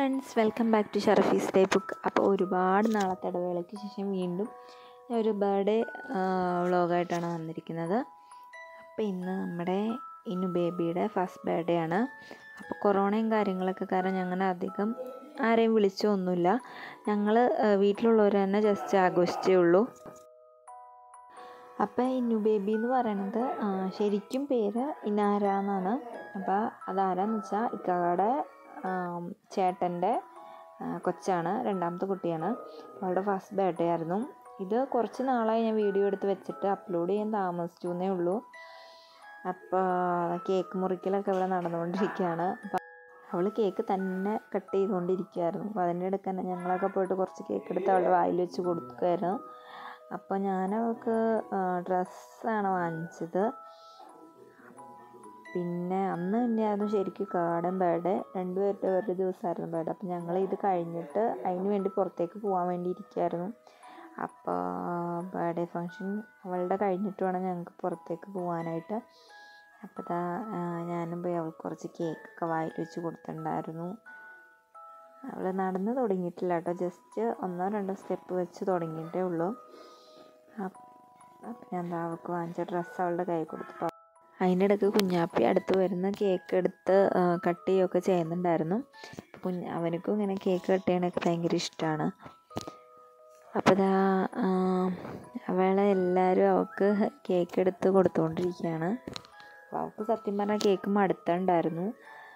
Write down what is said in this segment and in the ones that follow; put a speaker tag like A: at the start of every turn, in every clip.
A: friends welcome back to Sharafi's day book അപ്പോൾ ഒരുപാട് നാളത്തെ ഇടവേളയ്ക്ക് ശേഷം വീണ്ടും ഞാൻ ഒരു ബർത്ത്ഡേ വ്ളോഗായിട്ടാണ് വന്നിരിക്കുന്നത് അപ്പോൾ ഇന്ന് നമ്മുടെ ഇന്നു ബേബിയുടെ ഫസ്റ്റ് ബർത്ത്ഡേ ആണ് അപ്പോൾ കൊറോണയും കാര്യങ്ങളൊക്കെ കാരണം ഞങ്ങൾ അധികം ആരെയും വിളിച്ചൊന്നുമില്ല ഞങ്ങൾ വീട്ടിലുള്ളവർ തന്നെ ജസ്റ്റ് ആഘോഷിച്ചേ ഉള്ളൂ അപ്പോൾ ഇന്നു ബേബി എന്ന് പറയണത് ആ, ശരിക്കും പേര് ഇനാര എന്നാണ് അപ്പോൾ അതാരാന്ന് വെച്ചാൽ ഇക്കാടെ ചേട്ടൻ്റെ കൊച്ചാണ് രണ്ടാമത്തെ കുട്ടിയാണ് അവളുടെ ഫസ്റ്റ് ബർത്ത്ഡേ ആയിരുന്നു ഇത് കുറച്ച് നാളായി ഞാൻ വീഡിയോ എടുത്ത് വെച്ചിട്ട് അപ്ലോഡ് ചെയ്യാൻ താമസിച്ചു എന്നേ ഉള്ളൂ അപ്പോൾ കേക്ക് മുറിക്കലൊക്കെ ഇവിടെ നടന്നുകൊണ്ടിരിക്കുകയാണ് അപ്പോൾ അവൾ കേക്ക് തന്നെ കട്ട് ചെയ്തുകൊണ്ടിരിക്കുകയായിരുന്നു അപ്പോൾ അതിൻ്റെ ഇടയ്ക്ക് തന്നെ ഞങ്ങളൊക്കെ പോയിട്ട് കുറച്ച് കേക്ക് എടുത്ത് അവളുടെ വായിൽ വെച്ച് കൊടുക്കുകയായിരുന്നു അപ്പോൾ ഞാൻ അവൾക്ക് ഡ്രസ്സാണ് വാങ്ങിച്ചത് പിന്നെ അന്ന് തന്നെയായിരുന്നു ശരിക്കും കാർഡൻ ബർത്ത്ഡേ രണ്ടുപേരുടെ ഒരു ദിവസമായിരുന്നു ബർത്ത്ഡേ അപ്പോൾ ഞങ്ങൾ ഇത് കഴിഞ്ഞിട്ട് അതിന് വേണ്ടി പുറത്തേക്ക് പോകാൻ വേണ്ടി ഇരിക്കുകയായിരുന്നു അപ്പോൾ ബർത്ത്ഡേ ഫങ്ഷൻ അവളുടെ കഴിഞ്ഞിട്ട് വേണം ഞങ്ങൾക്ക് പുറത്തേക്ക് പോകാനായിട്ട് അപ്പോൾ ദാ ആ, ഞാനും പോയി അവൾക്ക് കുറച്ച് കേക്കൊക്കെ വായിൽ വെച്ച് കൊടുത്തിട്ടുണ്ടായിരുന്നു അവൾ നടന്ന് തുടങ്ങിയിട്ടില്ല കേട്ടോ ജസ്റ്റ് ഒന്നോ രണ്ടോ സ്റ്റെപ്പ് വെച്ച് തുടങ്ങിയിട്ടേ ഉള്ളൂ അപ്പം ഞാൻ ദാ അവൾക്ക് വാങ്ങിച്ച ഡ്രസ്സ് അവളുടെ കൈ കൊടുത്തു അതിൻ്റെ ഇടയ്ക്ക് കുഞ്ഞാപ്പി അടുത്ത് വരുന്ന കേക്ക് എടുത്ത് കട്ട് ചെയ്യുകയൊക്കെ ചെയ്യുന്നുണ്ടായിരുന്നു അപ്പോൾ കുഞ്ഞ് അവനക്കും ഇങ്ങനെ കേക്ക് കട്ട് ചെയ്യണതൊക്കെ ഭയങ്കര ഇഷ്ടമാണ് അപ്പോൾ ഇതാ അവളെ എല്ലാവരും അവൾക്ക് കേക്ക് എടുത്ത് കൊടുത്തുകൊണ്ടിരിക്കുകയാണ് അപ്പോൾ അവൾക്ക് സത്യം പറഞ്ഞാൽ കേക്ക് മടുത്തുണ്ടായിരുന്നു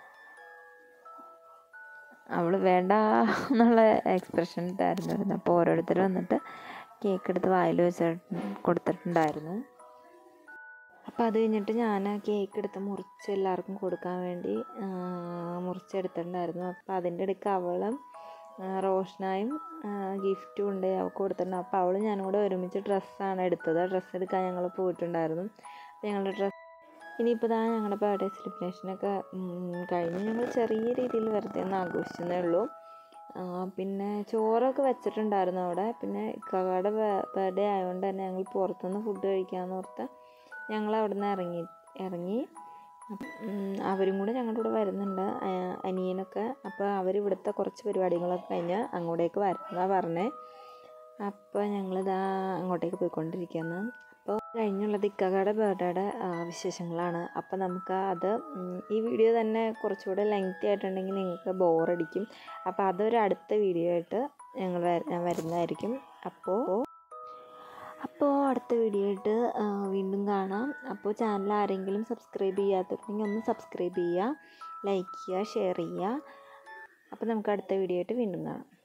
A: അവൾ വേണ്ട എന്നുള്ള എക്സ്പ്രഷൻ ഇട്ടായിരുന്നു അപ്പോൾ ഓരോരുത്തർ വന്നിട്ട് കേക്ക് എടുത്ത് വായിൽ വെച്ച് കൊടുത്തിട്ടുണ്ടായിരുന്നു അപ്പോൾ അത് കഴിഞ്ഞിട്ട് ഞാൻ കേക്ക് എടുത്ത് മുറിച്ച് എല്ലാവർക്കും കൊടുക്കാൻ വേണ്ടി ആ, മുറിച്ചെടുത്തിട്ടുണ്ടായിരുന്നു അപ്പോൾ അതിൻ്റെ ഇടയ്ക്ക് അവളും ആ, റോഷനായും ഗിഫ്റ്റും ഉണ്ട് അവൾക്ക് കൊടുത്തിട്ടുണ്ട് അപ്പോൾ അവളും ഞാനും കൂടെ ഒരുമിച്ച് ഡ്രസ്സാണ് എടുത്തത് ഡ്രസ്സ് എടുക്കാൻ ഞങ്ങൾ പോയിട്ടുണ്ടായിരുന്നു അപ്പോൾ ഞങ്ങളുടെ ഡ്രസ്സ് ഇനിയിപ്പോൾ ഇതാ ഞങ്ങളുടെ ബർത്ത്ഡേ സെലിബ്രേഷനൊക്കെ കഴിഞ്ഞ് ഞങ്ങൾ ചെറിയ രീതിയിൽ വെറുതെ ഒന്ന് ആഘോഷിച്ചെന്നേ ഉള്ളൂ ആ, പിന്നെ ചോറൊക്കെ വെച്ചിട്ടുണ്ടായിരുന്നു അവിടെ പിന്നെ ഇക്കാടെ ബർത്ത്ഡേ ആയതുകൊണ്ട് തന്നെ ഞങ്ങൾ പുറത്തുനിന്ന് ഫുഡ് കഴിക്കാമെന്ന് ഓർത്ത് ഞങ്ങൾ അവിടെ നിന്ന് ഇറങ്ങി ഇറങ്ങി ഉം, അവരും കൂടെ ഞങ്ങളുടെ കൂടെ വരുന്നുണ്ട് ആ, അനിയനൊക്കെ അപ്പോൾ അവർ ഇവിടുത്തെ കുറച്ച് പരിപാടികളൊക്കെ കഴിഞ്ഞ് അങ്ങോട്ടേക്ക് വരുന്നതാണ് പറഞ്ഞേ അപ്പോൾ ഞങ്ങളിതാ അങ്ങോട്ടേക്ക് പോയിക്കൊണ്ടിരിക്കുകയാണ് അപ്പോൾ കഴിഞ്ഞുള്ളത് ഇക്കയുടെ ബർത്ത്ഡേയുടെ വിശേഷങ്ങളാണ് അപ്പോൾ നമുക്ക് അത് ഉം, ഈ വീഡിയോ തന്നെ കുറച്ചുകൂടെ ലെങ്തി ആയിട്ടുണ്ടെങ്കിൽ നിങ്ങൾക്ക് ബോറടിക്കും അപ്പോൾ അതൊരു അടുത്ത വീഡിയോ ആയിട്ട് ഞങ്ങൾ വര- ഞാൻ വരുന്നതായിരിക്കും അപ്പോൾ അപ്പോൾ അടുത്ത വീഡിയോ ആയിട്ട് ആ, വീണ്ടും കാണാം അപ്പോൾ ചാനൽ ആരെങ്കിലും സബ്സ്ക്രൈബ് ചെയ്യാത്തിട്ടുണ്ടെങ്കിൽ ഒന്ന് സബ്സ്ക്രൈബ് ചെയ്യുക ലൈക്ക് ചെയ്യുക ഷെയർ ചെയ്യുക അപ്പോൾ നമുക്ക് അടുത്ത വീഡിയോ ആയിട്ട് വീണ്ടും കാണാം